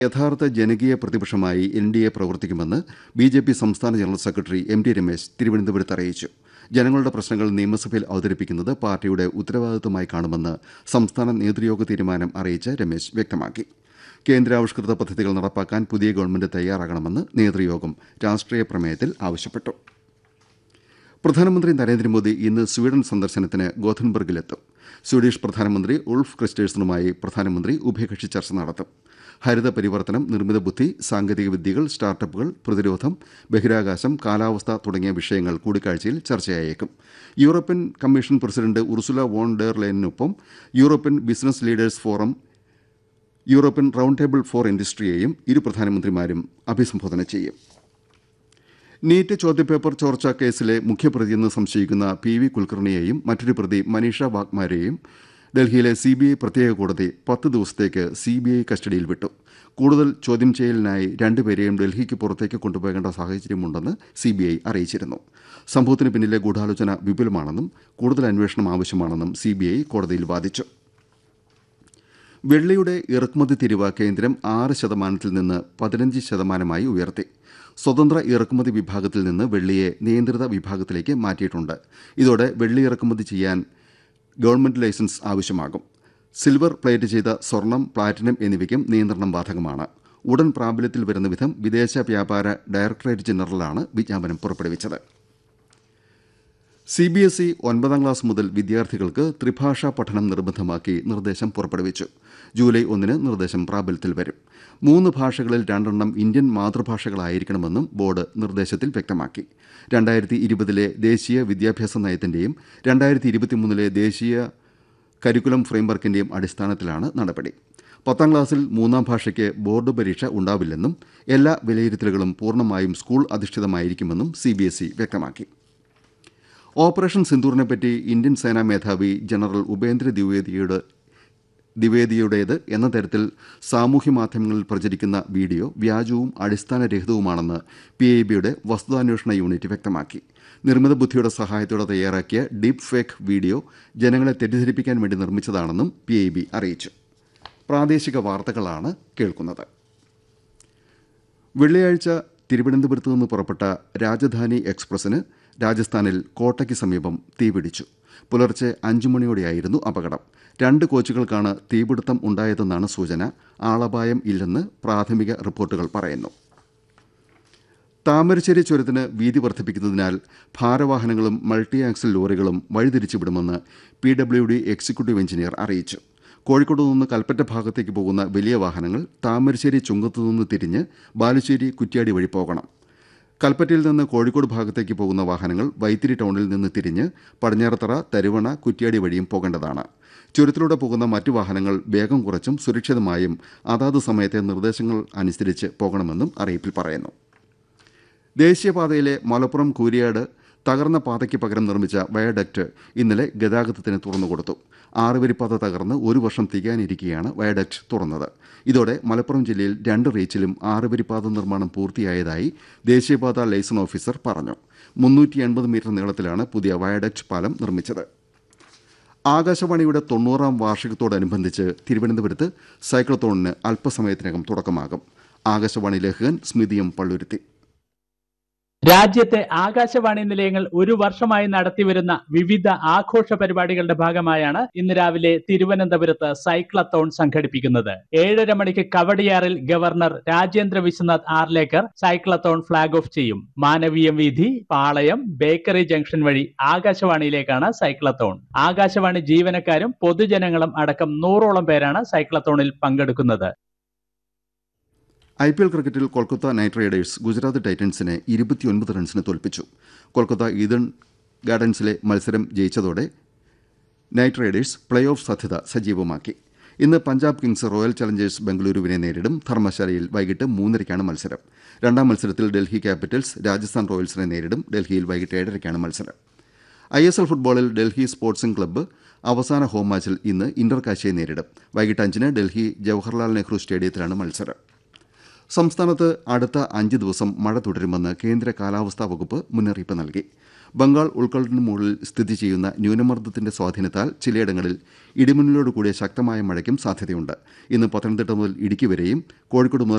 യഥാർത്ഥ ജനകീയ പ്രതിപക്ഷമായി എൻ ഡി എ പ്രവർത്തിക്കുമെന്ന് ബി ജെ പി സംസ്ഥാന general secretary M T Ramesh തിരുവനന്തപുരത്ത് അറിയിച്ചു ജനങ്ങളുടെ പ്രശ്നങ്ങൾ നിയമസഭയിൽ അവതരിപ്പിക്കുന്നത് പാർട്ടിയുടെ ഉത്തരവാദിത്തമായി കാണുമെന്ന് സംസ്ഥാന നേതൃയോഗ തീരുമാനം അറിയിച്ച രമേശ് വ്യക്തമാക്കി കേന്ദ്രാവിഷ്കൃത പദ്ധതികൾ നടപ്പാക്കാൻ പുതിയ ഗവൺമെന്റ് തയ്യാറാകണമെന്ന് നേതൃയോഗം രാഷ്ട്രീയ പ്രമേയത്തിൽ ആവശ്യപ്പെട്ടു പ്രധാനമന്ത്രി നരേന്ദ്രമോദി ഇന്ന് സ്വീഡൻ സന്ദർശനത്തിന് ഗോഥൻബർഗിലെത്തും സ്വീഡിഷ് പ്രധാനമന്ത്രി ഉൾഫ് ക്രിസ്റ്റേഴ്സണുമായി പ്രധാനമന്ത്രി ഉഭയകക്ഷി ചർച്ച നടത്തും ഹരിത പരിവർത്തനം നിർമ്മിത ബുദ്ധി സാങ്കേതിക വിദ്യകൾ സ്റ്റാർട്ടപ്പുകൾ പ്രതിരോധം ബഹിരാകാശം കാലാവസ്ഥ തുടങ്ങിയ വിഷയങ്ങൾ കൂടിക്കാഴ്ചയിൽ ചർച്ചയായേക്കും European commission president Ursula von der ലൈനിനൊപ്പം European business leaders forum European round table for ഇൻഡസ്ട്രിയെയും ഇരു പ്രധാനമന്ത്രിമാരും അഭിസംബോധന ചെയ്യും നീറ്റ് ചോദ്യപേപ്പർ ചോർച്ച കേസിലെ മുഖ്യപ്രതിയെന്ന് സംശയിക്കുന്ന പി വി കുൽക്കർണിയെയും മറ്റൊരു പ്രതി മനീഷ വാഗ്മാരെയും ഡൽഹിയിലെ സി ബി ഐ പ്രത്യേക കോടതി പത്ത് ദിവസത്തേക്ക് സി ബി ഐ കസ്റ്റഡിയിൽ വിട്ടു കൂടുതൽ ചോദ്യം ചെയ്യലിനായി രണ്ടുപേരെയും ഡൽഹിക്ക് പുറത്തേക്ക് കൊണ്ടുപോകേണ്ട സാഹചര്യമുണ്ടെന്ന് സി ബി ഐ അറിയിച്ചിരുന്നു സംഭവത്തിന് പിന്നിലെ ഗൂഢാലോചന വിപുലമാണെന്നും കൂടുതൽ അന്വേഷണം ആവശ്യമാണെന്നും സി ബി ഐ കോടതിയിൽ വാദിച്ചു വെള്ളിയുടെ ഇറക്കുമതി തിരിവ് കേന്ദ്രം ആറ് ശതമാനത്തിൽ നിന്ന് പതിനഞ്ച് ശതമാനമായി ഉയർത്തി സ്വതന്ത്ര ഇറക്കുമതി വിഭാഗത്തിൽ നിന്ന് വെള്ളിയെ നിയന്ത്രിത വിഭാഗത്തിലേക്ക് മാറ്റിയിട്ടുണ്ട് ഇതോടെ വെള്ളി ഇറക്കുമതി ചെയ്യാൻ ഗവൺമെന്റ് ലൈസൻസ് ആവശ്യമാകും സിൽവർ പ്ലേറ്റ് ചെയ്ത സ്വർണം പ്ലാറ്റിനം എന്നിവയ്ക്കും നിയന്ത്രണം ബാധകമാണ് ഉടൻ പ്രാബല്യത്തിൽ വരുന്ന വിധം വിദേശ വ്യാപാര ഡയറക്ടറേറ്റ് ജനറലാണ് വിജ്ഞാപനം പുറപ്പെടുവിച്ചത് സി ബി എസ് ഇ ഒൻപതാം ക്ലാസ് മുതൽ വിദ്യാർത്ഥികൾക്ക് ത്രിഭാഷാ പഠനം നിർബന്ധമാക്കി നിർദ്ദേശം പുറപ്പെടുവിച്ചു ജൂലൈ ഒന്നിന് നിർദ്ദേശം പ്രാബല്യത്തിൽ വരും മൂന്ന് ഭാഷകളിൽ രണ്ടെണ്ണം ഇന്ത്യൻ മാതൃഭാഷകളായിരിക്കണമെന്നും ബോർഡ് നിർദ്ദേശത്തിൽ വ്യക്തമാക്കി രണ്ടായിരത്തി ഇരുപതിലെ ദേശീയ വിദ്യാഭ്യാസ നയത്തിന്റെയും രണ്ടായിരത്തി ഇരുപത്തിമൂന്നിലെ ദേശീയ കരിക്കുലം ഫ്രെയിംവർക്കിന്റെയും അടിസ്ഥാനത്തിലാണ് നടപടി പത്താം ക്ലാസ്സിൽ മൂന്നാം ഭാഷയ്ക്ക് ബോർഡ് പരീക്ഷ ഉണ്ടാവില്ലെന്നും എല്ലാ വിലയിരുത്തലുകളും പൂർണ്ണമായും സ്കൂൾ അധിഷ്ഠിതമായിരിക്കുമെന്നും സി ബി എസ് ഇ വ്യക്തമാക്കി ഓപ്പറേഷൻ സിന്ദൂറിനെപ്പറ്റി ഇന്ത്യൻ സേനാ മേധാവി ജനറൽ ഉപേന്ദ്ര ദ്വിവേദിയുടെ ദ്വിവേദിയുടേത് എന്ന തരത്തിൽ സാമൂഹ്യ മാധ്യമങ്ങളിൽ പ്രചരിക്കുന്ന വീഡിയോ വ്യാജവും അടിസ്ഥാനരഹിതവുമാണെന്ന് പി ഐ ബിയുടെ വസ്തുതാന്വേഷണ യൂണിറ്റ് വ്യക്തമാക്കി നിർമ്മിത ബുദ്ധിയുടെ സഹായത്തോടെ തയ്യാറാക്കിയ ഡീപ് ഫേക്ക് വീഡിയോ ജനങ്ങളെ തെറ്റിദ്ധരിപ്പിക്കാൻ വേണ്ടി നിർമ്മിച്ചതാണെന്നും പി ഐ ബി അറിയിച്ചു പ്രാദേശിക വാർത്തകളാണ് കേൾക്കുന്നത് വെള്ളിയാഴ്ച തിരുവനന്തപുരത്ത് നിന്ന് പുറപ്പെട്ട രാജധാനി എക്സ്പ്രസിന് രാജസ്ഥാനിൽ കോട്ടയ്ക്ക് സമീപം തീപിടിച്ചു പുലർച്ചെ അഞ്ചു മണിയോടെയായിരുന്നു അപകടം രണ്ട് കോച്ചുകൾക്കാണ് തീപിടുത്തം ഉണ്ടായതെന്നാണ് സൂചന ആളപായം ഇല്ലെന്ന് പ്രാഥമിക റിപ്പോർട്ടുകൾ പറയുന്നു താമരശ്ശേരി ചുരത്തിന് വീതി വർദ്ധിപ്പിക്കുന്നതിനാൽ ഭാരവാഹനങ്ങളും മൾട്ടി ആക്സിൽ ലോറികളും വഴിതിരിച്ചുവിടുമെന്ന് P W D executive engineer അറിയിച്ചു കോഴിക്കോട് നിന്ന് കൽപ്പറ്റ ഭാഗത്തേക്ക് പോകുന്ന വലിയ വാഹനങ്ങൾ താമരശ്ശേരി ചുങ്കത്തു നിന്ന് തിരിഞ്ഞ് ബാലുശ്ശേരി കുറ്റ്യാടി വഴി പോകണം കൽപ്പറ്റയിൽ നിന്ന് കോഴിക്കോട് ഭാഗത്തേക്ക് പോകുന്ന വാഹനങ്ങൾ വൈത്തിരി ടൗണിൽ നിന്ന് തിരിഞ്ഞ് പടിഞ്ഞാറത്തറ തരുവണ കുറ്റ്യാടി വഴിയും പോകേണ്ടതാണ് ചുരത്തിലൂടെ പോകുന്ന മറ്റു വാഹനങ്ങൾ വേഗം കുറച്ചും സുരക്ഷിതമായും അതാത് സമയത്തെ നിർദ്ദേശങ്ങൾ അനുസരിച്ച് പോകണമെന്നും അറിയിപ്പിൽ പറയുന്നു ദേശീയപാതയിലെ മലപ്പുറം കൂരിയാട് തകർന്ന പാതയ്ക്ക് പകരം നിർമ്മിച്ച വയഡക്റ്റ് ഇന്നലെ ഗതാഗതത്തിന് തുറന്നുകൊടുത്തു ആറുവരിപ്പാത തകർന്ന് ഒരു വർഷം തികയാനിരിക്കെയാണ് വയഡക്റ്റ് തുറന്നത് ഇതോടെ മലപ്പുറം ജില്ലയിൽ രണ്ട് റീച്ചിലും ആറുവരിപ്പാത നിർമ്മാണം പൂർത്തിയായതായി ദേശീയപാത ലൈസൺ ഓഫീസർ പറഞ്ഞു മുന്നൂറ്റി എൺപത് മീറ്റർ നീളത്തിലാണ് പുതിയ വയഡക്റ്റ് പാലം നിർമ്മിച്ചത് ആകാശവാണിയുടെ തൊണ്ണൂറാം വാർഷികത്തോടനുബന്ധിച്ച് തിരുവനന്തപുരത്ത് സൈക്ലത്തോണിന് അല്പസമയത്തിനകം തുടക്കമാകും ആകാശവാണി ലേഖകൻ സ്മിതിയം പള്ളുരുത്തി രാജ്യത്തെ ആകാശവാണി നിലയങ്ങൾ ഒരു വർഷമായി നടത്തിവരുന്ന വിവിധ ആഘോഷ പരിപാടികളുടെ ഭാഗമായാണ് ഇന്ന് രാവിലെ തിരുവനന്തപുരത്ത് സൈക്ലത്തോൺ സംഘടിപ്പിക്കുന്നത് ഏഴര മണിക്ക് കവടിയാറിൽ governor Rajendra Vishwanath Arlekar cyclothon flag off ചെയ്യും മാനവീയം വീഥി പാളയം ബേക്കറി ജംഗ്ഷൻ വഴി ആകാശവാണിയിലേക്കാണ് സൈക്ലത്തോൺ ആകാശവാണി ജീവനക്കാരും പൊതുജനങ്ങളും അടക്കം നൂറോളം പേരാണ് സൈക്ലത്തോണിൽ പങ്കെടുക്കുന്നത് ഐ പി എൽ ക്രിക്കറ്റിൽ കൊൽക്കത്ത നൈറ്റ് റൈഡേഴ്സ് ഗുജറാത്ത് ടൈറ്റൻസിനെ ഇരുപത്തിയൊൻപത് റൺസിന് തോൽപ്പിച്ചു കൊൽക്കത്ത ഈഡൻ ഗാർഡൻസിലെ മത്സരം ജയിച്ചതോടെ നൈറ്റ് റൈഡേഴ്സ് പ്ലേ ഓഫ് സാധ്യത സജീവമാക്കി ഇന്ന് പഞ്ചാബ് കിങ്സ് റോയൽ ചലഞ്ചേഴ്സ് ബംഗളൂരുവിനെ നേരിടും ധർമ്മശാലയിൽ വൈകിട്ട് മൂന്നരയ്ക്കാണ് മത്സരം രണ്ടാം മത്സരത്തിൽ ഡൽഹി ക്യാപിറ്റൽസ് രാജസ്ഥാൻ റോയൽസിനെ നേരിടും ഡൽഹിയിൽ വൈകിട്ട് ഏഴരയ്ക്കാണ് മത്സരം ഐ എസ് എൽ ഫുട്ബോളിൽ ഡൽഹി സ്പോർട്സിംഗ് ക്ലബ്ബ് അവസാന ഹോം മാച്ചിൽ ഇന്ന് ഇന്റർ കാശിയെ നേരിടും വൈകിട്ട് അഞ്ചിന് ഡൽഹി ജവഹർലാൽ നെഹ്റു സ്റ്റേഡിയത്തിലാണ് മത്സരം സംസ്ഥാനത്ത് അടുത്ത അഞ്ച് ദിവസം മഴ തുടരുമെന്ന് കേന്ദ്ര കാലാവസ്ഥാ വകുപ്പ് മുന്നറിയിപ്പ് നൽകി ബംഗാൾ ഉൾക്കടലിന് മുകളിൽ സ്ഥിതി ചെയ്യുന്ന ന്യൂനമർദ്ദത്തിന്റെ സ്വാധീനത്താൽ ചിലയിടങ്ങളിൽ ഇടിമിന്നലോട് കൂടിയ ശക്തമായ മഴയ്ക്കും സാധ്യതയുണ്ട് ഇന്ന് പത്തനംതിട്ട മുതൽ ഇടുക്കി വരെയും കോഴിക്കോട് മുതൽ